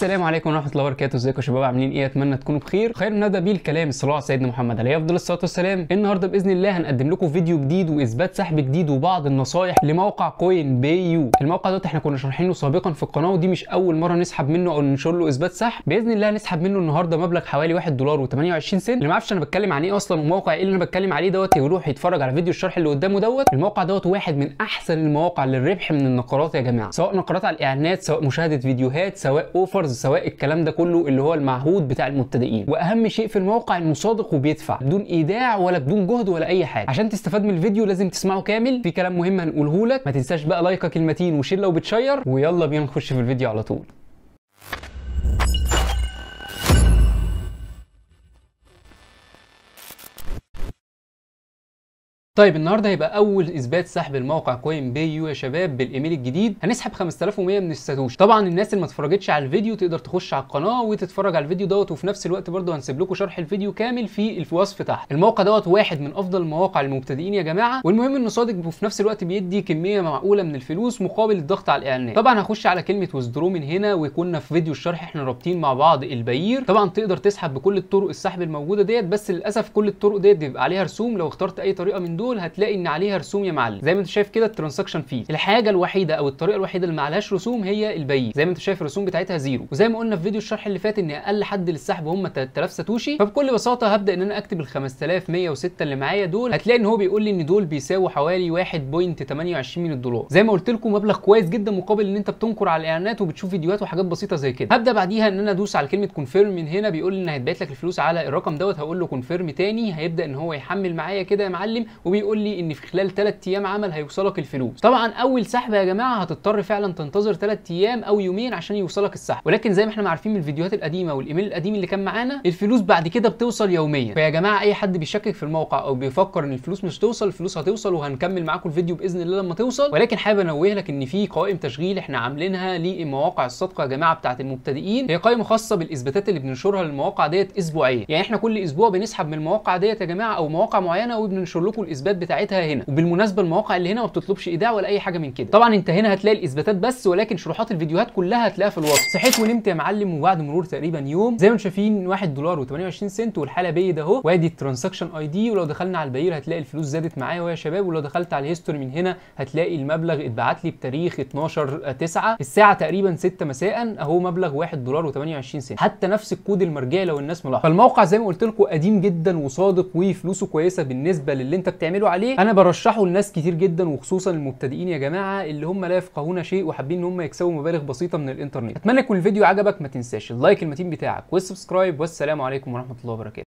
السلام عليكم ورحمه الله وبركاته ازيكم يا شباب عاملين ايه اتمنى تكونوا بخير خير نبدا بيه الكلام الصلاه على سيدنا محمد عليه افضل الصلاه والسلام النهارده باذن الله هنقدم لكم فيديو جديد واثبات سحب جديد وبعض النصايح لموقع كوين بي يو الموقع ده احنا كنا شارحينه سابقا في القناه ودي مش اول مره نسحب منه او ننشر له اثبات سحب باذن الله هنسحب منه النهارده مبلغ حوالي 1 دولار و28 سنت اللي ما عرفش انا بتكلم عن ايه اصلا وموقع ايه اللي انا بتكلم عليه دوت يروح يتفرج على فيديو الشرح اللي قدامه دوت الموقع دوت واحد من احسن المواقع للربح من النقرات يا جماعه سواء نقرات على الاعلانات سواء مشاهده فيديوهات سواء اوفرز سواء الكلام ده كله اللي هو المعهود بتاع المبتدئين واهم شيء في الموقع انه صادق وبيدفع بدون ايداع ولا بدون جهد ولا اي حاجه عشان تستفاد من الفيديو لازم تسمعه كامل في كلام مهم هنقوله لك ما تنساش بقى لايكك المتين وشير لو بتشير ويلا بينا نخش في الفيديو على طول طيب النهارده هيبقى اول اثبات سحب الموقع كوين بي يو يا شباب بالايميل الجديد هنسحب 5100 من الساتوشي طبعا الناس اللي ما اتفرجتش على الفيديو تقدر تخش على القناه وتتفرج على الفيديو دوت وفي نفس الوقت برضه هنسيب لكم شرح الفيديو كامل في الوصف تحت الموقع دوت واحد من افضل المواقع المبتدئين يا جماعه والمهم انه صادق وفي نفس الوقت بيدي كميه معقوله من الفلوس مقابل الضغط على الاعلانات طبعا هخش على كلمه ويزدرو من هنا وكنا في فيديو الشرح احنا رابطين مع بعض البيير طبعا تقدر تسحب بكل الطرق السحب الموجوده ديت بس للاسف كل الطرق ديت بيبقى عليها رسوم لو اخترت اي طريقه من دول هتلاقي ان عليها رسوم يا معلم زي ما انت شايف كده الترانزاكشن فيه الحاجه الوحيده او الطريقه الوحيده اللي ما عليهاش رسوم هي البيع زي ما انت شايف الرسوم بتاعتها زيرو وزي ما قلنا في فيديو الشرح اللي فات ان اقل حد للسحب هم 3000 ساتوشي فبكل بساطه هبدا ان انا اكتب ال 5106 اللي معايا دول هتلاقي ان هو بيقول لي ان دول بيساووا حوالي 1.28 من الدولار زي ما قلت لكم مبلغ كويس جدا مقابل ان انت بتنكر على الاعلانات وبتشوف فيديوهات وحاجات بسيطه زي كده هبدا بعديها ان انا ادوس على كلمه كونفيرم من هنا بيقول لي ان هيتبعت لك الفلوس على الرقم دوت هقول له كونفيرم تاني هيبدا ان هو يحمل معايا كده يا معلم وبيقول لي ان في خلال 3 ايام عمل هيوصلك الفلوس طبعا اول سحب يا جماعه هتضطر فعلا تنتظر 3 ايام او يومين عشان يوصلك السحب ولكن زي ما احنا عارفين من الفيديوهات القديمه والايميل القديم اللي كان معانا الفلوس بعد كده بتوصل يوميا فيا جماعه اي حد بيشكك في الموقع او بيفكر ان الفلوس مش توصل الفلوس هتوصل وهنكمل معاكم الفيديو باذن الله لما توصل ولكن حابب انوه لك ان في قوائم تشغيل احنا عاملينها للمواقع الصادقه يا جماعه بتاعه المبتدئين هي قائمه خاصه بالاثباتات اللي بننشرها للمواقع ديت اسبوعيا يعني احنا كل اسبوع بنسحب من المواقع ديت يا جماعه او مواقع معينه وبننشر لكم الاثبات بتاعتها هنا وبالمناسبه المواقع اللي هنا ما بتطلبش ايداع ولا اي حاجه من كده طبعا انت هنا هتلاقي الاثباتات بس ولكن شروحات الفيديوهات كلها هتلاقيها في الوصف صحيت ونمت يا معلم وبعد مرور تقريبا يوم زي ما انتم شايفين 1 دولار و28 سنت والحاله بيد اهو وادي الترانزاكشن اي دي ولو دخلنا على البير هتلاقي الفلوس زادت معايا يا شباب ولو دخلت على الهيستوري من هنا هتلاقي المبلغ اتبعت لي بتاريخ 12 9 الساعه تقريبا 6 مساء اهو مبلغ 1 دولار و28 سنت حتى نفس الكود المرجعي لو الناس ملاحظه فالموقع زي ما قلت لكم قديم جدا وصادق وفلوسه كويسه بالنسبه للي انت بتعمله عليه انا برشحه لناس كتير جدا وخصوصا المبتدئين يا جماعه اللي هم لا يفقهون شيء وحابين ان هم يكسبوا مبالغ بسيطه من الانترنت اتمنى يكون الفيديو عجبك ما تنساش اللايك المتين بتاعك والسبسكرايب والسلام عليكم ورحمه الله وبركاته